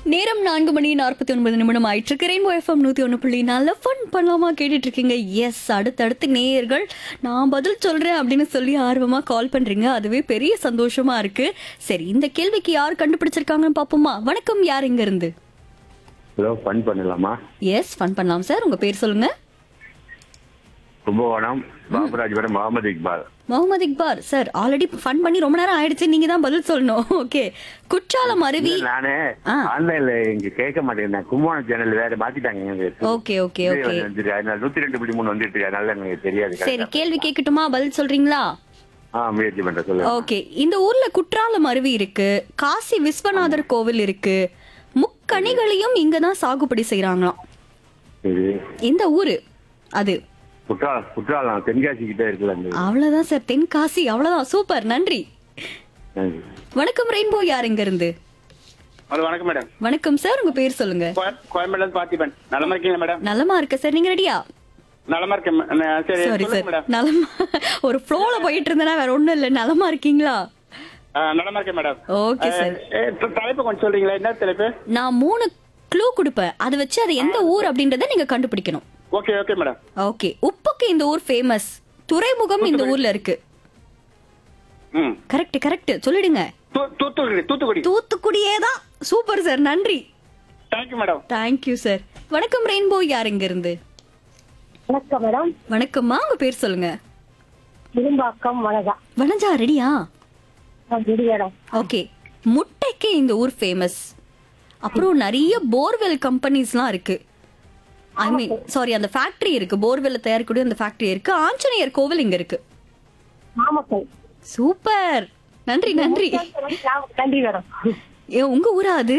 நேரம் நான்கு மணி நாற்பத்தி ஒன்பது நிமிடம் ஆயிட்டு இருக்கு ரெயின்போ எஃப்எம் நூத்தி ஒன்று புள்ளி நல்ல ஃபன் பண்ணலாமா கேட்டுட்டு இருக்கீங்க எஸ் அடுத்தடுத்து நேயர்கள் நான் பதில் சொல்றேன் அப்படின்னு சொல்லி ஆர்வமா கால் பண்றீங்க அதுவே பெரிய சந்தோஷமா இருக்கு சரி இந்த கேள்விக்கு யார் கண்டுபிடிச்சிருக்காங்கன்னு பாப்போமா வணக்கம் யார் இங்க இருந்து ஹலோ ஃபன் பண்ணலாமா எஸ் ஃபன் பண்ணலாம் சார் உங்க பேர் சொல்லுங்க Kumbakonam Baburajapuram Mohammed Iqbal Mohammed Iqbal sir already fun பண்ணி ரொம்ப நேரம் ஆயிடுச்சு நீங்க தான் பதில் சொல்லணும் ஓகே குற்றாலம் அருவி இல்ல, நானு ஆ. ஆன்லைன்ல இங்க கேட்க மாட்டேங்கிறேன் கும்பகோணம் சேனல் வேற மாத்திட்டாங்க எங்களுக்கு. ஓகே ஓகே இது ஓகே வந்துருக்கு. அதனால நூத்தி ரெண்டு புள்ளி மூணு வந்துட்டு இருக்கு. அதனால எனக்கு தெரியாது சரி correct ஆ. கேள்வி கேட்கட்டுமா பதில் சொல்றீங்களா ஆ முயற்சி பண்றேன் சொல்லுங்க ஓகே இந்த ஊர்ல குற்றாலம் அருவி இருக்கு காசி விஸ்வநாதர் கோவில் இருக்கு முக்கணிகளையும் இங்க தான் சாகுபடி செய்யறாங்களாம் இது இந்த ஊரு அது குற்றாலம் குற்றாலம் தென்காசி கிட்ட இருக்குல்ல அந்த அவ்வளவுதான் சார் தென்காசி அவ்வளவுதான் சூப்பர் நன்றி நன்றி. வணக்கம் ரெயின்போ யார் இங்க இருந்து ஹலோ வணக்கம் மேடம் வணக்கம் சார் உங்க பேர் சொல்லுங்க கோயம்பேடுல இருந்து பார்த்திபன் நலமா இருக்கீங்களா மேடம் நலமா இருக்க சார் நீங்க ரெடியா நலமா இருக்கேன் மே- ந- சரி சாரி சொல்லுங்க சார் மேடம் நலமா ஒரு ஃப்ளோல போயிட்டு இருந்தேனா வேற ஒண்ணும் இல்ல நலமா இருக்கீங்களா ஆ, நலமா இருக்கேன் மேடம் ஓகே சார் ஏ, த- தலைப்பு கொஞ்சம் சொல்றீங்களா என்ன தலைப்பு நான் மூணு க்ளூ கொடுப்பேன் அதை வச்சு அது எந்த ஊர் அப்படின்றத நீங்க கண்டுபிடிக்கணும் ஓகே ஓகே மேடம் ஓகே உப்புக்கு இந்த ஊர் ஃபேமஸ் துறைமுகம் இந்த ஊர்ல இருக்கு ம் கரெக்ட் கரெக்ட் சொல்லிடுங்க தூ- தூத்துக்குடி தூத்துக்குடி தூத்துக்குடியே தான் சூப்பர் சார் நன்றி தேங்க்யூ மேடம் தேங்க்யூ சார் வணக்கம் ரெயின்போ யார் இங்க இருந்து வணக்கம் மேடம் வணக்கம்மா உங்க பேர் சொல்லுங்க விரும்பாக்கம் வளகா வனஜா ரெடியா ரெடி மேடம் ஓகே முட்டைக்கு இந்த ஊர் ஃபேமஸ் அப்புறம் நிறைய போர்வெல் கம்பெனிஸ்லாம் இருக்கு ஐ மீன் சாரி அந்த ஃபேக்டரி இருக்கு போர்வெல்ல தயாரிக்கக்கூடிய அந்த ஃபேக்டரி இருக்கு ஆஞ்சநேயர் கோவில் இங்க இருக்கு நாமக்கல் சூப்பர் நன்றி நன்றி நன்றி மேடம் ஏ உங்க ஊரா அது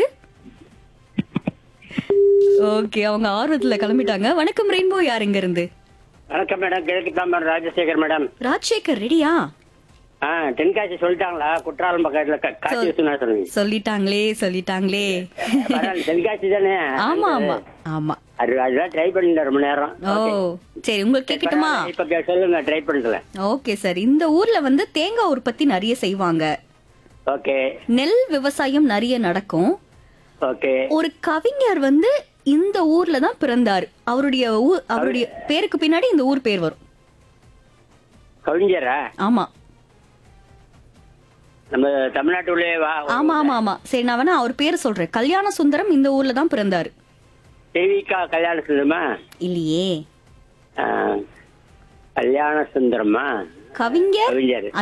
ஓகே அவங்க ஆர்வத்துல கிளம்பிட்டாங்க வணக்கம் ரெயின்போ யார் இங்க இருந்து வணக்கம் மேடம் கிழக்கு தாம்பரம் ராஜசேகர் மேடம் ராஜசேகர் ரெடியா ஆ தென்காசி சொல்லிட்டாங்களா குற்றாலம் பக்கத்துல க- காசி விஸ்வநாதர் சொன்னீங்க சொல்லிட்டாங்களே சொல்லிட்டாங்களே பரவாயில்ல, தென்காசி தானே ஆமா ஆமா ஆமா அது அதெல்லாம் ட்ரை பண்ணிட்டேன் ரொம்ப நேரம் ஓ சரி உங்களுக்கு கேட்கட்டுமா பரவாயில்ல, இப்ப கே- சொல்லுங்க ட்ரை பண்ணுறேன் ஓகே சார் இந்த ஊர்ல வந்து தேங்காய் உற்பத்தி நிறைய செய்வாங்க ஓகே நெல் விவசாயம் நிறைய நடக்கும் ஓகே ஒரு கவிஞர் வந்து இந்த ஊர்ல தான் பிறந்தார் அவருடைய ஊர் அவருடைய பேருக்கு பின்னாடி இந்த ஊர் பேர் வரும் கவிஞரா ஆமா நம்ம தமிழ்நாட்டுள்ளே வா ஆமா ஆமா ஆமா சரி நான் வேணா அவர் பேர் சொல்றேன் கல்யாண சுந்தரம் இந்த ஊர்ல தான் பிறந்தாரு தேவிகா கல்யாண சுந்தரமா இல்லையே ஆ, கல்யாண சுந்தரமா கவிஞர் கவிஞர்